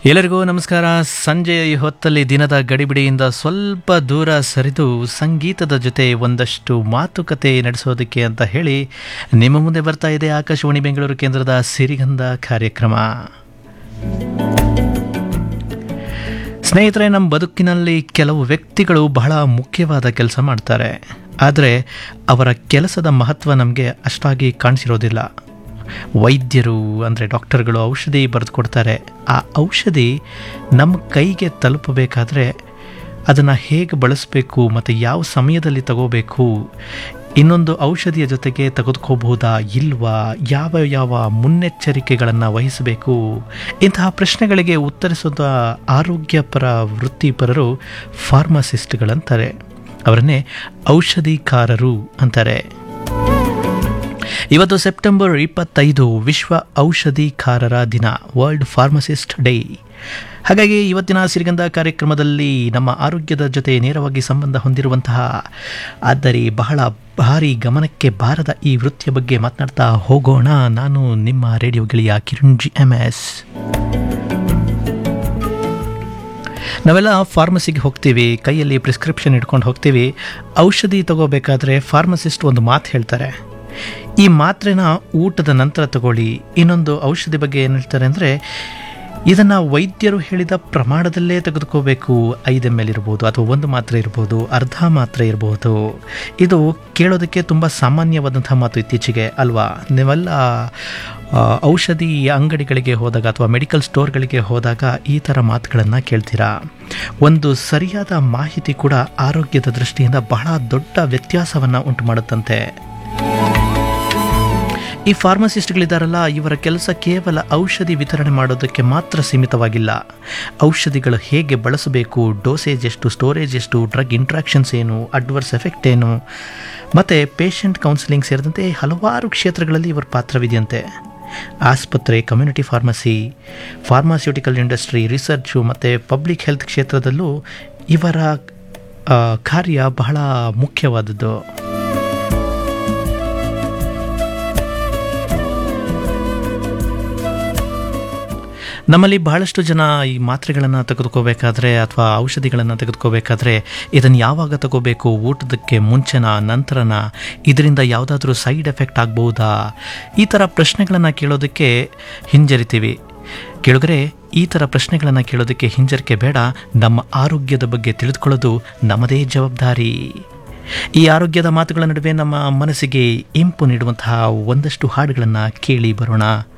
ಎಲ್ಲರಿಗೂ ನಮಸ್ಕಾರ ಸಂಜೆಯ ಈ ಹೊತ್ತಲ್ಲಿ ದಿನದ ಗಡಿಬಿಡಿಯಿಂದ ಸ್ವಲ್ಪ ದೂರ ಸರಿದು ಸಂಗೀತದ ಜೊತೆ ಒಂದಷ್ಟು ಮಾತುಕತೆ ನಡೆಸೋದಕ್ಕೆ ಅಂತ ಹೇಳಿ ನಿಮ್ಮ ಮುಂದೆ ಬರ್ತಾ ಇದೆ ಆಕಾಶವಾಣಿ ಬೆಂಗಳೂರು ಕೇಂದ್ರದ ಸಿರಿಗಂಧ ಕಾರ್ಯಕ್ರಮ ಸ್ನೇಹಿತರೆ ನಮ್ಮ ಬದುಕಿನಲ್ಲಿ ಕೆಲವು ವ್ಯಕ್ತಿಗಳು ಬಹಳ ಮುಖ್ಯವಾದ ಕೆಲಸ ಮಾಡ್ತಾರೆ ಆದರೆ ಅವರ ಕೆಲಸದ ಮಹತ್ವ ನಮಗೆ ಅಷ್ಟಾಗಿ ಕಾಣಿಸಿರೋದಿಲ್ಲ ವೈದ್ಯರು ಅಂದರೆ ಡಾಕ್ಟರ್ಗಳು ಔಷಧಿ ಬರೆದು ಕೊಡ್ತಾರೆ ಆ ಔಷಧಿ ನಮ್ಮ ಕೈಗೆ ತಲುಪಬೇಕಾದ್ರೆ ಅದನ್ನು ಹೇಗೆ ಬಳಸಬೇಕು ಮತ್ತು ಯಾವ ಸಮಯದಲ್ಲಿ ತಗೋಬೇಕು ಇನ್ನೊಂದು ಔಷಧಿಯ ಜೊತೆಗೆ ತೆಗೆದುಕೋಬಹುದಾ ಇಲ್ವಾ ಯಾವ ಯಾವ ಮುನ್ನೆಚ್ಚರಿಕೆಗಳನ್ನು ವಹಿಸಬೇಕು ಇಂತಹ ಪ್ರಶ್ನೆಗಳಿಗೆ ಉತ್ತರಿಸೋದ ಆರೋಗ್ಯಪರ ವೃತ್ತಿಪರರು ಫಾರ್ಮಸಿಸ್ಟ್ಗಳಂತಾರೆ ಅವರನ್ನೇ ಔಷಧಿಕಾರರು ಅಂತಾರೆ ಇವತ್ತು ಸೆಪ್ಟೆಂಬರ್ ಇಪ್ಪತ್ತೈದು ವಿಶ್ವ ಔಷಧಿಕಾರರ ದಿನ ವರ್ಲ್ಡ್ ಫಾರ್ಮಸಿಸ್ಟ್ ಡೇ ಹಾಗಾಗಿ ಇವತ್ತಿನ ಸಿರಿಗಂಧ ಕಾರ್ಯಕ್ರಮದಲ್ಲಿ ನಮ್ಮ ಆರೋಗ್ಯದ ಜೊತೆ ನೇರವಾಗಿ ಸಂಬಂಧ ಹೊಂದಿರುವಂತಹ ಆದರೆ ಬಹಳ ಭಾರಿ ಗಮನಕ್ಕೆ ಬಾರದ ಈ ವೃತ್ತಿಯ ಬಗ್ಗೆ ಮಾತನಾಡ್ತಾ ಹೋಗೋಣ ನಾನು ನಿಮ್ಮ ರೇಡಿಯೋ ಗೆಳೆಯ ಕಿರಣ್ ಜಿ ಎಮ್ ಎಸ್ ನಾವೆಲ್ಲ ಫಾರ್ಮಸಿಗೆ ಹೋಗ್ತೀವಿ ಕೈಯಲ್ಲಿ ಪ್ರಿಸ್ಕ್ರಿಪ್ಷನ್ ಇಟ್ಕೊಂಡು ಹೋಗ್ತೀವಿ ಔಷಧಿ ತಗೋಬೇಕಾದ್ರೆ ಫಾರ್ಮಸಿಸ್ಟ್ ಒಂದು ಮಾತು ಹೇಳ್ತಾರೆ ಈ ಮಾತ್ರೆನ ಊಟದ ನಂತರ ತಗೊಳ್ಳಿ ಇನ್ನೊಂದು ಔಷಧಿ ಬಗ್ಗೆ ಏನು ಹೇಳ್ತಾರೆ ಅಂದರೆ ಇದನ್ನು ವೈದ್ಯರು ಹೇಳಿದ ಪ್ರಮಾಣದಲ್ಲೇ ತೆಗೆದುಕೋಬೇಕು ಐದು ಎಮ್ ಎಲ್ ಇರ್ಬೋದು ಅಥವಾ ಒಂದು ಮಾತ್ರೆ ಇರ್ಬೋದು ಅರ್ಧ ಮಾತ್ರೆ ಇರ್ಬೋದು ಇದು ಕೇಳೋದಕ್ಕೆ ತುಂಬ ಸಾಮಾನ್ಯವಾದಂಥ ಮಾತು ಇತ್ತೀಚೆಗೆ ಅಲ್ವಾ ನೀವೆಲ್ಲ ಔಷಧಿ ಅಂಗಡಿಗಳಿಗೆ ಹೋದಾಗ ಅಥವಾ ಮೆಡಿಕಲ್ ಸ್ಟೋರ್ಗಳಿಗೆ ಹೋದಾಗ ಈ ಥರ ಮಾತುಗಳನ್ನು ಕೇಳ್ತೀರಾ ಒಂದು ಸರಿಯಾದ ಮಾಹಿತಿ ಕೂಡ ಆರೋಗ್ಯದ ದೃಷ್ಟಿಯಿಂದ ಬಹಳ ದೊಡ್ಡ ವ್ಯತ್ಯಾಸವನ್ನು ಉಂಟು ಮಾಡುತ್ತಂತೆ ಈ ಫಾರ್ಮಸಿಸ್ಟ್ಗಳಿದ್ದಾರಲ್ಲ ಇವರ ಕೆಲಸ ಕೇವಲ ಔಷಧಿ ವಿತರಣೆ ಮಾಡೋದಕ್ಕೆ ಮಾತ್ರ ಸೀಮಿತವಾಗಿಲ್ಲ ಔಷಧಿಗಳು ಹೇಗೆ ಬಳಸಬೇಕು ಡೋಸೇಜ್ ಎಷ್ಟು ಸ್ಟೋರೇಜ್ ಎಷ್ಟು ಡ್ರಗ್ ಇಂಟ್ರಾಕ್ಷನ್ಸ್ ಏನು ಅಡ್ವರ್ಸ್ ಎಫೆಕ್ಟ್ ಏನು ಮತ್ತು ಪೇಷಂಟ್ ಕೌನ್ಸಿಲಿಂಗ್ ಸೇರಿದಂತೆ ಹಲವಾರು ಕ್ಷೇತ್ರಗಳಲ್ಲಿ ಇವರ ಪಾತ್ರವಿದೆಯಂತೆ ಆಸ್ಪತ್ರೆ community pharmacy pharmaceutical industry research ಮತ್ತು ಪಬ್ಲಿಕ್ ಹೆಲ್ತ್ ಕ್ಷೇತ್ರದಲ್ಲೂ ಇವರ ಕಾರ್ಯ ಬಹಳ ಮುಖ್ಯವಾದದ್ದು ನಮ್ಮಲ್ಲಿ ಬಹಳಷ್ಟು ಜನ ಈ ಮಾತ್ರೆಗಳನ್ನು ತೆಗೆದುಕೋಬೇಕಾದ್ರೆ ಅಥವಾ ಔಷಧಿಗಳನ್ನು ತೆಗೆದುಕೋಬೇಕಾದ್ರೆ ಇದನ್ನು ಯಾವಾಗ ತಗೋಬೇಕು ಊಟದಕ್ಕೆ ಮುಂಚೆನ ನಂತರನ ಇದರಿಂದ ಯಾವುದಾದ್ರೂ ಸೈಡ್ ಎಫೆಕ್ಟ್ ಆಗ್ಬೋದಾ ಈ ಥರ ಪ್ರಶ್ನೆಗಳನ್ನು ಕೇಳೋದಕ್ಕೆ ಹಿಂಜರಿತೀವಿ ಕೇಳಿದ್ರೆ ಈ ಥರ ಪ್ರಶ್ನೆಗಳನ್ನು ಕೇಳೋದಕ್ಕೆ ಹಿಂಜರಿಕೆ ಬೇಡ ನಮ್ಮ ಆರೋಗ್ಯದ ಬಗ್ಗೆ ತಿಳಿದುಕೊಳ್ಳೋದು ನಮ್ಮದೇ ಜವಾಬ್ದಾರಿ ಈ ಆರೋಗ್ಯದ ಮಾತುಗಳ ನಡುವೆ ನಮ್ಮ ಮನಸ್ಸಿಗೆ ಇಂಪು ನೀಡುವಂತಹ ಒಂದಷ್ಟು ಹಾಡುಗಳನ್ನು ಕೇಳಿ ಬರೋಣ